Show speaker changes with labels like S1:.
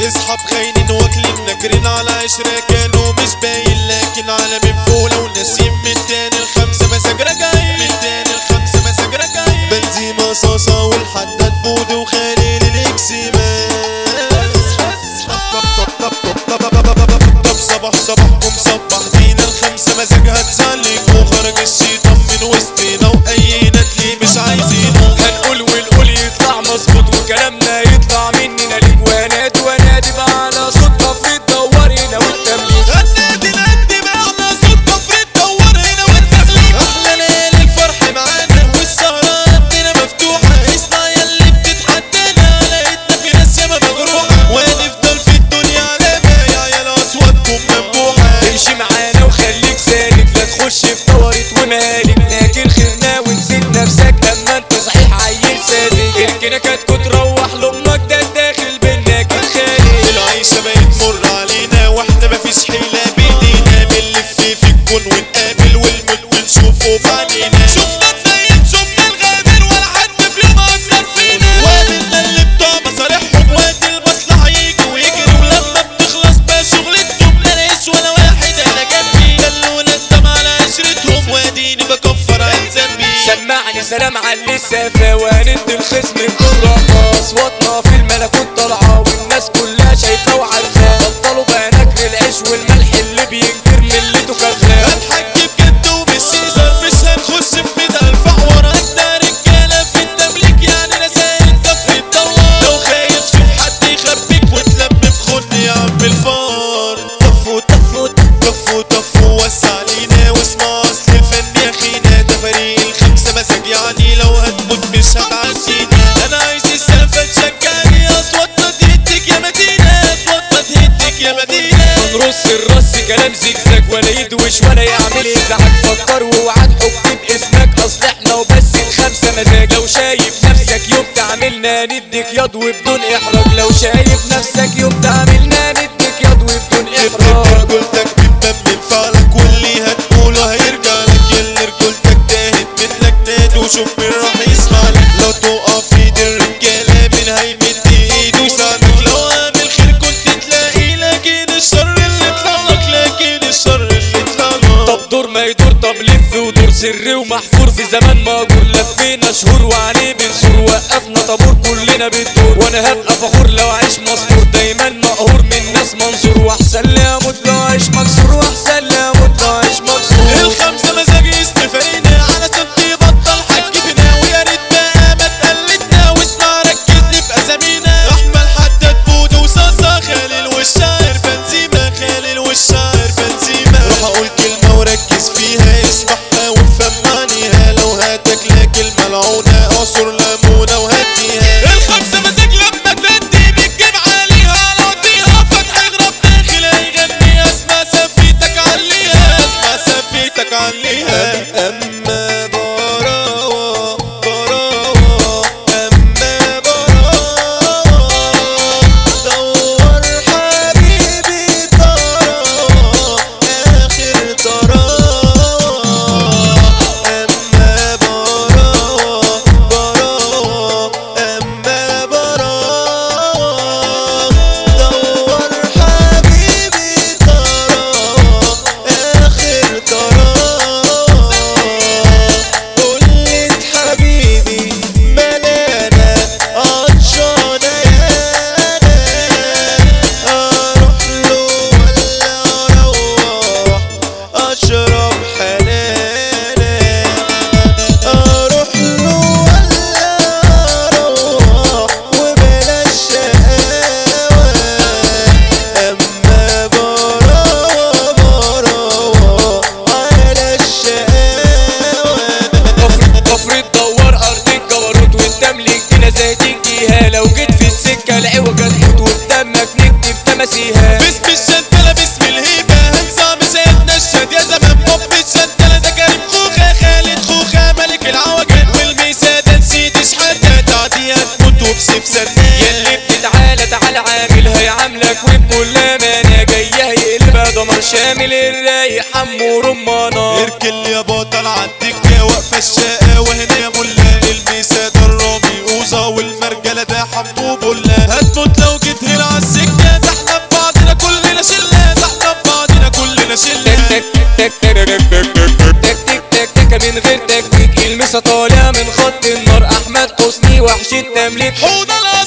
S1: اصحاب خاينين واكلين ناكرين على عشرة كانوا مش باين لكن عالم فولة وناسين من تاني الخمسة مساج راجعين من تاني الخمسة مساج راجعين بنزيما صاصة والحداد بود وخليل الاكسمان طب صباح صباحكم صبح فينا الخمسة مزاجها تسلك وخرج الشيطان من وسطنا واي ندلي مش عايزينه
S2: هنقول والقول يطلع مظبوط وكلامنا يطلع مننا ليك وانادي وانادي بقى على صدفة في تدور هنا والتمليك
S1: غنادي نادي بقى على صدفة في تدور هنا والتسليم احلى ليالي الفرح معانا والسهرة ربنا مفتوحة اسمع ياللي بتتحدانا لقيتنا في ناس ياما مجروحة ونفضل في الدنيا على بايع يا اصواتكم منبوحة
S2: امشي معانا وخليك سالك لا تخش في طوارت ومالك لكن خيرنا ونسيت نفسك اما انت صحيح عيل ساذج الكنكات تروح لامك ده داخل بينا كان خالق
S1: العيشة بقت مر علينا واحنا مفيش حيلة بايدينا بنلف في الكون ونقابل والموت ونشوفه بعينينا شفنا الطيب شفنا الغامر ولا حد في يوم أثر فينا وقابلنا اللي بتوع مصالحهم وقت المصلحة يجي ويجري ولما بتخلص بقى شغلتهم لا نعيش ولا واحد انا جنبي خلونا ندم على عشرتهم واديني بكفر عن ذنبي
S2: سمعني سلام على اللسافة وهندي الخصم بكل رقص اصواتنا في الملكوت طالعة والناس كلها شايفة وعارفة بطلوا بقى نكر العيش والملح اللي بينكر ملته خزان
S1: هضحك بجد ومش هزار مش هنخش في مية ألف حوار أجدع رجالة في التمليك يعني أنا زي أنت في الدوار لو خايف شوف حد يخبيك وتلم في خن يا عم الفار طفوا طفوا طفوا طفوا وسع علينا واسمع أصل الفن يا أخينا ده فريق الخمسة مساج يعني لو هتموت مش هتعشينا أنا عايز السالفة تشجعني أصواتنا تهدك يا مدينة أصواتنا تهدك يا مدينة
S2: ونرص الرص كلام زجزاج ولا يدوش ولا يعمل ازعاج فكر واوعى تحك باسمك اصل احنا وبس الخمسه مزاج لو شايف نفسك يوم تعملنا نديك ياض وبدون احراج لو شايف نفسك يوم تعملنا نديك ياض وبدون احراج
S1: رجولتك بتدمم فعلك واللي هتقوله هيرجع لك يلي رجولتك تاهت منك نادي وشوف مين راح يسمع لك لو تقع في ايد الرجاله مين هيمد ايده يساعدك لو عامل خير كنت تلاقي لكن الشر اللي طلع لك لكن الشر اللي طلع لك
S2: طب دور ما يدور طب لف ودور سري ومحفور في زمان ماجور لفينا شهور وعليه بنسور وقفنا طابور كلنا بتدور وانا هبقى فخور لو عيش مصبور دايما مقهور من ناس منصور واحسن لي اموت لو عيش مكسور واحسن لي اموت لو عيش مكسور
S1: الخمسة مزاج يستفينا علشان تبطل حك فينا ويا ريت بقى ما تقلدنا واسمع ركز نبقى زمينا احمد حداد بود وصاصة خالل والشاعر بنزيما خالل والشاعر بنزيما راح اقول كلمة وركز فيها اسمعها وافهم معانيها لو هتاكلها كلمة ملعونة اعصر ليمونة وهديها الخمسة مزاج لما تدي بتجيب عليها لوطيها فتح اغرب داخل هيغني اسمع سفيتك عليها اسمع سفيتك عليها اما براوة براوة اما براوة دور حبيبي طراوة اخر طراوة اما براوة براوة اما براوة دور حبيبي طراوة اخر طراوة قلت حبيبي ملانا عطشانة يانا اروح له ولا اروح اشرب حنانا اروح له ولا اروح وبلاش شقاوة اما براوة براوة على الشقاوة
S2: كفر كفر تدور ارض الجبروت والتمليك بنا ذات الجهه لو جيت في السكه العوجه تفوت قدامك نكتب تماسيها
S1: باسم الشنتلة باسم الهيبة هنظام سيدنا الشاد يا زمان بوب الشنتلة ده كريم خوخة خالد خوخة ملك العوجات والميسا ده نسيت شحاتة تعدي هتموت وبسيف سنان
S2: يلي بتتعالى تعالى عامل هيعاملك وبكل امانه جايه هيقلبها دمر شامل الرايق حمو رمانه
S1: اركن يا بطل عالدكة واقفة الشقاوة هنا يا ملا الميسا ده الرامي اوزة والمرجلة ده حمو بلا هتموت لو جيت هنا عالسكة
S2: حسني وحش التمليك
S1: حوض الأصل